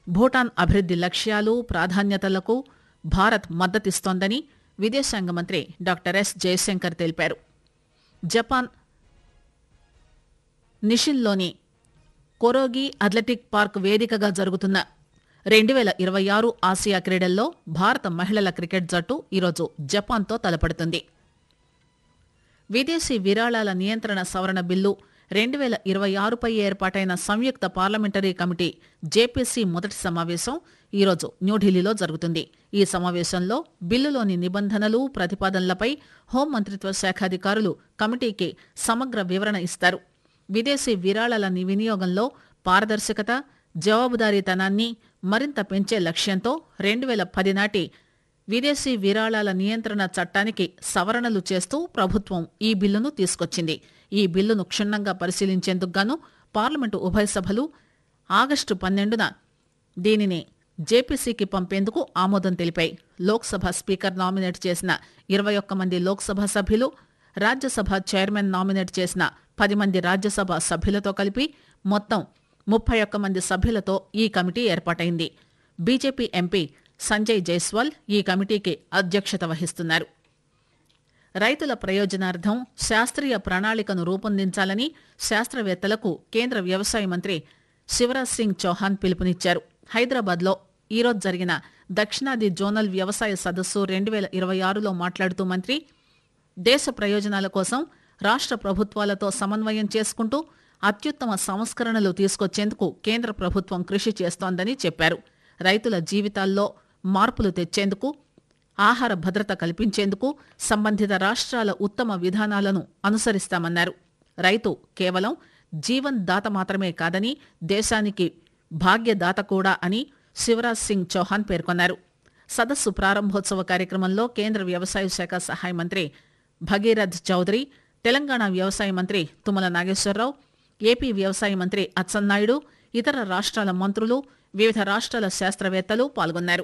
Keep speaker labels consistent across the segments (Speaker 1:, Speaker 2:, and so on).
Speaker 1: భూటాన్ అభివృద్ది లక్ష్యాలు ప్రాధాన్యతలకు భారత్ మద్దతిస్తోందని విదేశాంగ మంత్రి డాక్టర్ ఎస్ జయశంకర్ తెలిపారు జపాన్ నిషిన్లోని కొరోగి అథ్లెటిక్ పార్క్ వేదికగా జరుగుతున్న రెండు వేల ఇరవై ఆరు ఆసియా క్రీడల్లో భారత మహిళల క్రికెట్ జట్టు ఈరోజు జపాన్తో తలపడుతుంది విదేశీ విరాళాల నియంత్రణ సవరణ బిల్లు రెండు వేల ఇరవై ఆరుపై ఏర్పాటైన సంయుక్త పార్లమెంటరీ కమిటీ జేపీసీ మొదటి సమావేశం ఈరోజు న్యూఢిల్లీలో జరుగుతుంది ఈ సమావేశంలో బిల్లులోని నిబంధనలు ప్రతిపాదనలపై హోంమంత్రిత్వ శాఖ అధికారులు కమిటీకి సమగ్ర వివరణ ఇస్తారు విదేశీ విరాళాల ని- వినియోగంలో పారదర్శకత జవాబుదారీతనాన్ని మరింత పెంచే లక్ష్యంతో రెండు వేల పది నాటి విదేశీ విరాళాల నియంత్రణ చట్టానికి సవరణలు చేస్తూ ప్రభుత్వం ఈ బిల్లును తీసుకొచ్చింది ఈ బిల్లును క్షుణ్ణంగా పరిశీలించేందుకు గాను పార్లమెంటు ఉభయ సభలు ఆగస్టు పన్నెండున దీనిని జేపీసీకి పంపేందుకు ఆమోదం తెలిపాయి లోక్సభ స్పీకర్ నామినేట్ చేసిన ఇరవై ఒక్క మంది లోక్సభ సభ్యులు రాజ్యసభ చైర్మన్ నామినేట్ చేసిన పది మంది రాజ్యసభ సభ్యులతో కలిపి మొత్తం ముప్పై ఒక్క మంది సభ్యులతో ఈ కమిటీ ఏర్పాటైంది బీజేపీ ఎంపీ సంజయ్ జైస్వాల్ ఈ కమిటీకి అధ్యక్షత వహిస్తున్నారు రైతుల ప్రయోజనార్థం శాస్త్రీయ ప్రణాళికను రూపొందించాలని శాస్త్రవేత్తలకు కేంద్ర వ్యవసాయ మంత్రి శివరాజ్ సింగ్ చౌహాన్ పిలుపునిచ్చారు హైదరాబాద్లో ఈరోజు జరిగిన దక్షిణాది జోనల్ వ్యవసాయ సదస్సు రెండు వేల ఇరవై ఆరులో మాట్లాడుతూ మంత్రి దేశ ప్రయోజనాల కోసం రాష్ట్ర ప్రభుత్వాలతో సమన్వయం చేసుకుంటూ అత్యుత్తమ సంస్కరణలు తీసుకొచ్చేందుకు కేంద్ర ప్రభుత్వం కృషి చేస్తోందని చెప్పారు రైతుల జీవితాల్లో మార్పులు తెచ్చేందుకు ఆహార భద్రత కల్పించేందుకు సంబంధిత రాష్ట్రాల ఉత్తమ విధానాలను అనుసరిస్తామన్నారు రైతు కేవలం జీవన్ దాత మాత్రమే కాదని దేశానికి భాగ్యదాత కూడా అని శివరాజ్ సింగ్ చౌహాన్ పేర్కొన్నారు సదస్సు ప్రారంభోత్సవ కార్యక్రమంలో కేంద్ర వ్యవసాయ శాఖ సహాయ మంత్రి భగీరథ్ చౌదరి తెలంగాణ వ్యవసాయ మంత్రి తుమ్మల నాగేశ్వరరావు ఏపీ వ్యవసాయ మంత్రి అచ్చెన్నాయుడు ఇతర రాష్ట్రాల మంత్రులు వివిధ రాష్ట్రాల శాస్త్రవేత్తలు పాల్గొన్నారు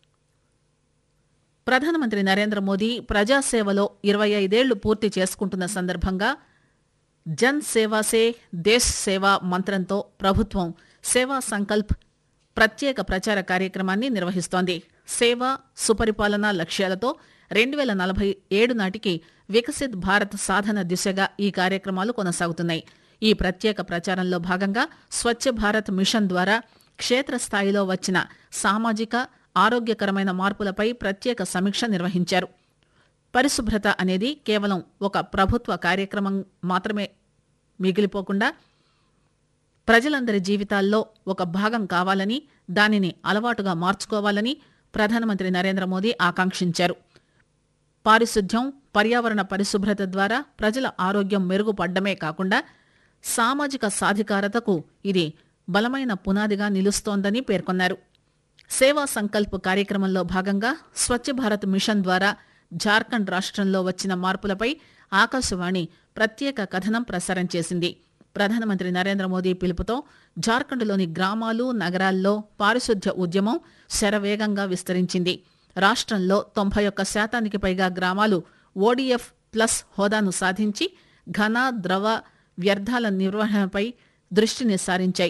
Speaker 1: ప్రధానమంత్రి నరేంద్ర మోదీ ప్రజాసేవలో ఇరవై ఐదేళ్లు పూర్తి చేసుకుంటున్న సందర్భంగా జన్ సేవా సే దేశ్ సేవా మంత్రంతో ప్రభుత్వం సేవా సంకల్ప్ ప్రత్యేక ప్రచార కార్యక్రమాన్ని నిర్వహిస్తోంది సేవ సుపరిపాలన లక్ష్యాలతో రెండు వేల నలభై ఏడు నాటికి వికసిత్ భారత్ సాధన దిశగా ఈ కార్యక్రమాలు కొనసాగుతున్నాయి ఈ ప్రత్యేక ప్రచారంలో భాగంగా స్వచ్ఛ భారత్ మిషన్ ద్వారా క్షేత్రస్థాయిలో వచ్చిన సామాజిక ఆరోగ్యకరమైన మార్పులపై ప్రత్యేక సమీక్ష నిర్వహించారు పరిశుభ్రత అనేది కేవలం ఒక ప్రభుత్వ కార్యక్రమం మాత్రమే మిగిలిపోకుండా ప్రజలందరి జీవితాల్లో ఒక భాగం కావాలని దానిని అలవాటుగా మార్చుకోవాలని ప్రధానమంత్రి నరేంద్ర మోదీ ఆకాంక్షించారు పారిశుద్ధ్యం పర్యావరణ పరిశుభ్రత ద్వారా ప్రజల ఆరోగ్యం మెరుగుపడ్డమే కాకుండా సామాజిక సాధికారతకు ఇది బలమైన పునాదిగా నిలుస్తోందని పేర్కొన్నారు సేవా సంకల్ప్ కార్యక్రమంలో భాగంగా స్వచ్ఛ భారత్ మిషన్ ద్వారా జార్ఖండ్ రాష్ట్రంలో వచ్చిన మార్పులపై ఆకాశవాణి ప్రత్యేక కథనం ప్రసారం చేసింది ప్రధానమంత్రి నరేంద్ర మోదీ పిలుపుతో జార్ఖండ్లోని గ్రామాలు నగరాల్లో పారిశుద్ధ్య ఉద్యమం శరవేగంగా విస్తరించింది రాష్ట్రంలో తొంభై ఒక్క శాతానికి పైగా గ్రామాలు ఓడీఎఫ్ ప్లస్ హోదాను సాధించి ఘన ద్రవ వ్యర్థాల నిర్వహణపై దృష్టిని సారించాయి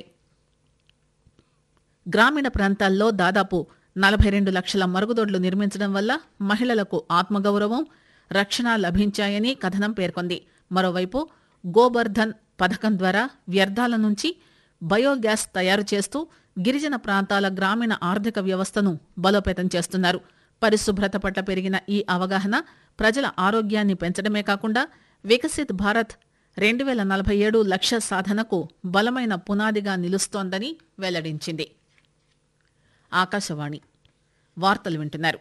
Speaker 1: గ్రామీణ ప్రాంతాల్లో దాదాపు నలభై రెండు లక్షల మరుగుదొడ్లు నిర్మించడం వల్ల మహిళలకు ఆత్మగౌరవం రక్షణ లభించాయని కథనం పేర్కొంది మరోవైపు గోబర్ధన్ పథకం ద్వారా వ్యర్థాల నుంచి బయోగ్యాస్ తయారు చేస్తూ గిరిజన ప్రాంతాల గ్రామీణ ఆర్థిక వ్యవస్థను బలోపేతం చేస్తున్నారు పరిశుభ్రత పట్ల పెరిగిన ఈ అవగాహన ప్రజల ఆరోగ్యాన్ని పెంచడమే కాకుండా వికసిత్ భారత్ రెండు వేల నలభై ఏడు లక్ష్య సాధనకు బలమైన పునాదిగా నిలుస్తోందని వెల్లడించింది ఆకాశవాణి వార్తలు వింటున్నారు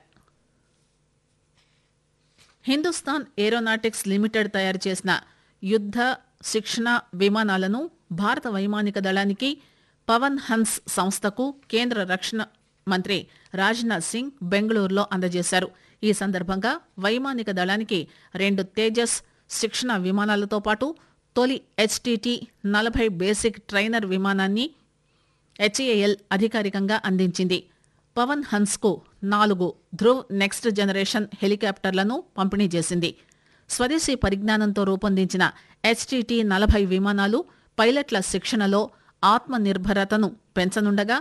Speaker 1: హిందుస్థాన్ ఏరోనాటిక్స్ లిమిటెడ్ తయారు చేసిన యుద్ధ శిక్షణ విమానాలను భారత వైమానిక దళానికి పవన్ హన్స్ సంస్థకు కేంద్ర రక్షణ మంత్రి రాజ్నాథ్ సింగ్ బెంగళూరులో అందజేశారు ఈ సందర్భంగా వైమానిక దళానికి రెండు తేజస్ శిక్షణ విమానాలతో పాటు తొలి హెచ్టిటి నలభై బేసిక్ ట్రైనర్ విమానాన్ని హెచ్ఏఎల్ అధికారికంగా అందించింది పవన్ హన్స్ కు నాలుగు ధ్రువ్ నెక్స్ట్ జనరేషన్ హెలికాప్టర్లను పంపిణీ చేసింది స్వదేశీ పరిజ్ఞానంతో రూపొందించిన హెచ్టిటి నలభై విమానాలు పైలట్ల శిక్షణలో ఆత్మ నిర్భరతను పెంచనుండగా